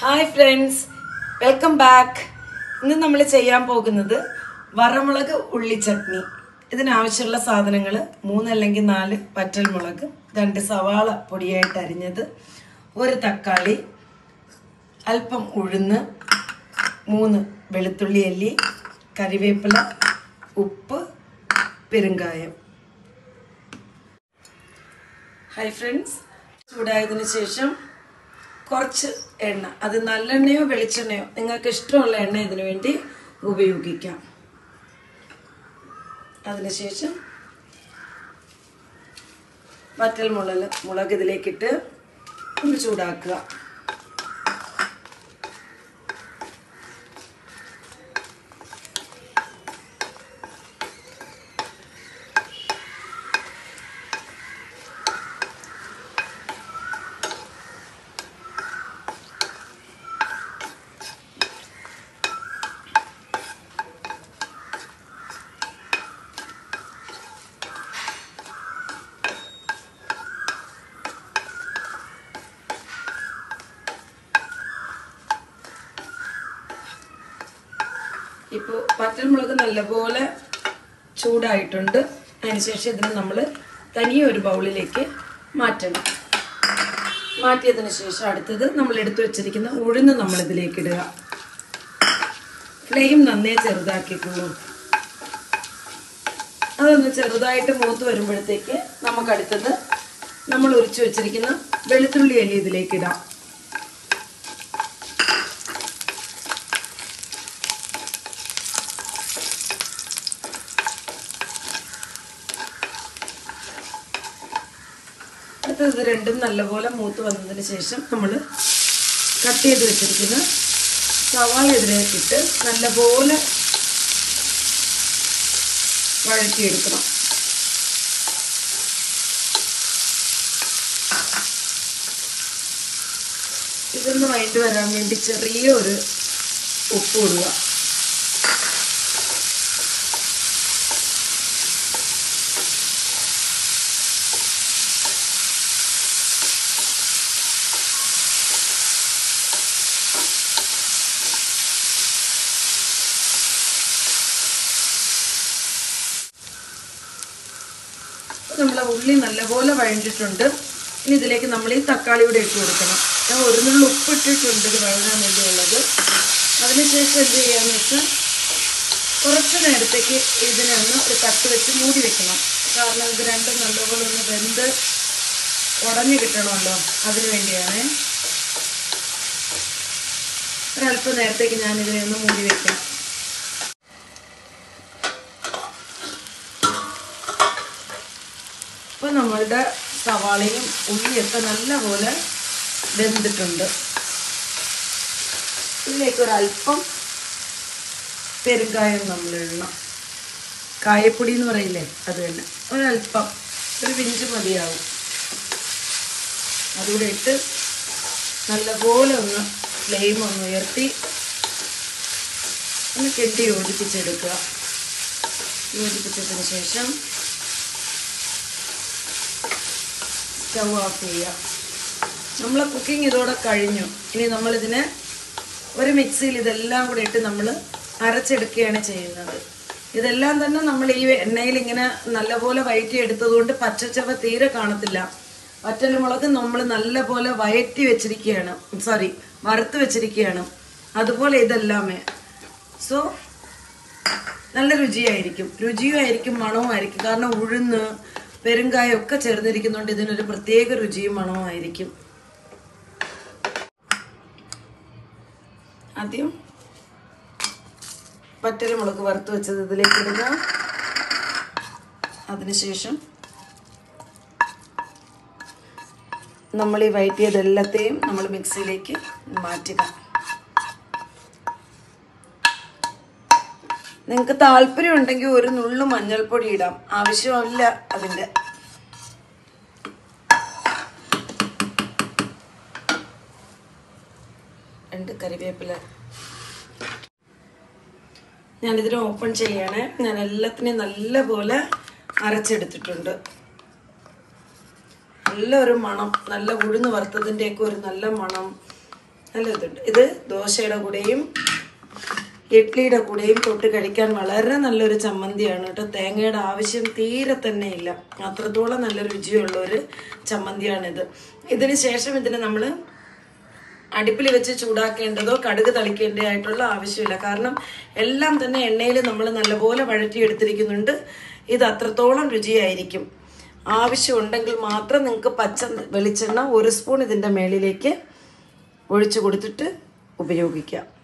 hi friends welcome back ഇന്ന് നമ്മൾ ചെയ്യാൻ പോകുന്നത് വറമുളക് ഉള്ളി ചട്നി ഇതിനാവശ്യമുള്ള സാധനങ്ങൾ മൂന്നല്ലെങ്കിൽ നാല് പറ്റൽമുളക് രണ്ട് സവാള പൊടിയായിട്ട് അരിഞ്ഞത് ഒരു തക്കാളി അല്പം ഉഴുന്ന് മൂന്ന് വെളുത്തുള്ളി അല്ലി കറിവേപ്പില ഉപ്പ് പെരുങ്കായം ഹായ് ഫ്രണ്ട്സ് ചൂടായതിനു ശേഷം കുറച്ച് എണ്ണ അത് നല്ലെണ്ണയോ വെളിച്ചെണ്ണയോ നിങ്ങൾക്ക് ഇഷ്ടമുള്ള എണ്ണ ഇതിനു വേണ്ടി ഉപയോഗിക്കാം അതിനുശേഷം വറ്റൽ മുളക് മുളക് ഇതിലേക്കിട്ട് ഒന്ന് ചൂടാക്കുക ഇപ്പോൾ വറ്റൽമുളക് നല്ലപോലെ ചൂടായിട്ടുണ്ട് അതിനുശേഷം ഇതിനെ നമ്മൾ തനിയെ ഒരു ബൗളിലേക്ക് മാറ്റണം മാറ്റിയതിന് ശേഷം അടുത്തത് നമ്മൾ എടുത്തു വെച്ചിരിക്കുന്ന ഉഴുന്ന് നമ്മൾ ഇതിലേക്ക് ഇടുക ഫ്ലെയിം നന്നേ ചെറുതാക്കിയിട്ടുള്ളൂ അതൊന്ന് ചെറുതായിട്ട് മൂത്ത് വരുമ്പോഴത്തേക്ക് നമുക്കടുത്തത് നമ്മൾ ഉരിച്ചു വെച്ചിരിക്കുന്ന വെളുത്തുള്ളി അല്ലി ഇതിലേക്ക് ഇടാം അടുത്തത് ഇത് രണ്ടും നല്ലപോലെ മൂത്ത് വന്നതിന് ശേഷം നമ്മൾ കട്ട് ചെയ്ത് വെച്ചിരിക്കുന്ന സവാള ഇതിലേക്കിട്ട് നല്ലപോലെ വഴറ്റിയെടുക്കണം ഇതൊന്ന് വൈകിട്ട് വരാൻ വേണ്ടി ചെറിയൊരു ഉപ്പ് ഇടുക നമ്മളെ ഉള്ളി നല്ലപോലെ വഴണ്ടിട്ടുണ്ട് ഇനി ഇതിലേക്ക് നമ്മൾ ഈ തക്കാളി കൂടെ ഇട്ട് കൊടുക്കണം ഞാൻ ഒരു നുള്ളി ഉപ്പ് ഇട്ടിട്ടുണ്ട് ഇത് വഴങ്ങാൻ വേണ്ടിയുള്ളത് അതിനുശേഷം എന്ത് ചെയ്യാന്ന് വെച്ചാൽ കുറച്ച് നേരത്തേക്ക് ഇതിനെ ഒന്ന് ഒരു തട്ട് വെച്ച് മൂടി വെക്കണം കാരണം ഇത് രണ്ടും നല്ലപോലെ ഒന്ന് വെന്ത് ഉടഞ്ഞു കിട്ടണമല്ലോ അതിനു വേണ്ടിയാണ് ഒരല്പം നേരത്തേക്ക് ഞാൻ ഇതിനെ ഒന്ന് മൂടി വെക്കാം ഇപ്പം നമ്മളുടെ സവാളയും ഉള്ളിയൊക്കെ നല്ലപോലെ വെന്തിട്ടുണ്ട് ഇതിലേക്ക് ഒരല്പം പെരുങ്കായം നമ്മൾ ഇടണം കായപ്പൊടി എന്ന് പറയില്ലേ അത് തന്നെ ഒരല്പം ഒരു പിഞ്ച് മതിയാവും അതുകൂടെ ഇട്ട് നല്ലപോലെ ഒന്ന് ഫ്ലെയിം ഒന്ന് ഉയർത്തി ഒന്ന് കെട്ടി യോജിപ്പിച്ചെടുക്കുക യോജിപ്പിച്ചതിന് ശേഷം സ്റ്റൗ ഓഫ് ചെയ്യുക നമ്മളെ കുക്കിംഗ് ഇതോടെ കഴിഞ്ഞു ഇനി നമ്മളിതിനെ ഒരു മിക്സിയിൽ ഇതെല്ലാം കൂടി ഇട്ട് നമ്മൾ അരച്ചെടുക്കുകയാണ് ചെയ്യുന്നത് ഇതെല്ലാം തന്നെ നമ്മൾ ഈ എണ്ണയിൽ ഇങ്ങനെ നല്ലപോലെ വയറ്റി എടുത്തതുകൊണ്ട് പച്ചച്ചവ തീരെ കാണത്തില്ല വറ്റൽമുളക് നമ്മൾ നല്ലപോലെ വയറ്റി വെച്ചിരിക്കുകയാണ് സോറി വറുത്ത് വെച്ചിരിക്കുകയാണ് അതുപോലെ ഇതെല്ലാമേ സോ നല്ല രുചിയായിരിക്കും രുചിയും ആയിരിക്കും മണവും ആയിരിക്കും കാരണം ഉഴുന്ന് പെരുങ്കായം ഒക്കെ ചേർന്നിരിക്കുന്നുണ്ട് ഇതിനൊരു പ്രത്യേക രുചിയും മണവും ആയിരിക്കും ആദ്യം പറ്റൽ മുളക് വറുത്ത് വെച്ചത് ഇതിലേക്ക് ഇടുക അതിനുശേഷം നമ്മൾ ഈ വയറ്റിയതെല്ലാത്തെയും നമ്മൾ മിക്സിയിലേക്ക് മാറ്റുക നിങ്ങൾക്ക് താല്പര്യം ഉണ്ടെങ്കിൽ ഒരു നുള്ളു മഞ്ഞൾപ്പൊടി ഇടാം ആവശ്യമില്ല അതിൻ്റെ രണ്ട് കറിവേപ്പില ഞാനിതിനെ ഓപ്പൺ ചെയ്യണേ ഞാൻ എല്ലാത്തിനെയും നല്ലപോലെ അരച്ചെടുത്തിട്ടുണ്ട് നല്ല ഒരു മണം നല്ല ഉഴുന്ന് വറുത്തതിൻ്റെയൊക്കെ ഒരു നല്ല മണം നല്ല ഇതുണ്ട് ഇത് ദോശയുടെ കൂടെയും ഇഡ്ഡലിയുടെ കൂടെയും തൊട്ട് കഴിക്കാൻ വളരെ നല്ലൊരു ചമ്മന്തിയാണ് കേട്ടോ തേങ്ങയുടെ ആവശ്യം തീരെ തന്നെ ഇല്ല അത്രത്തോളം നല്ല രുചിയുള്ള ഒരു ചമ്മന്തിയാണിത് ഇതിന് ശേഷം ഇതിന് നമ്മൾ അടുപ്പിൽ വെച്ച് ചൂടാക്കേണ്ടതോ കടുക് തളിക്കേണ്ടതായിട്ടുള്ള ആവശ്യമില്ല കാരണം എല്ലാം തന്നെ എണ്ണയിൽ നമ്മൾ നല്ലപോലെ വഴറ്റിയെടുത്തിരിക്കുന്നുണ്ട് ഇത് അത്രത്തോളം രുചിയായിരിക്കും ആവശ്യമുണ്ടെങ്കിൽ മാത്രം നിങ്ങൾക്ക് പച്ച വെളിച്ചെണ്ണ ഒരു സ്പൂൺ ഇതിൻ്റെ മേളിലേക്ക് ഒഴിച്ചു കൊടുത്തിട്ട് ഉപയോഗിക്കാം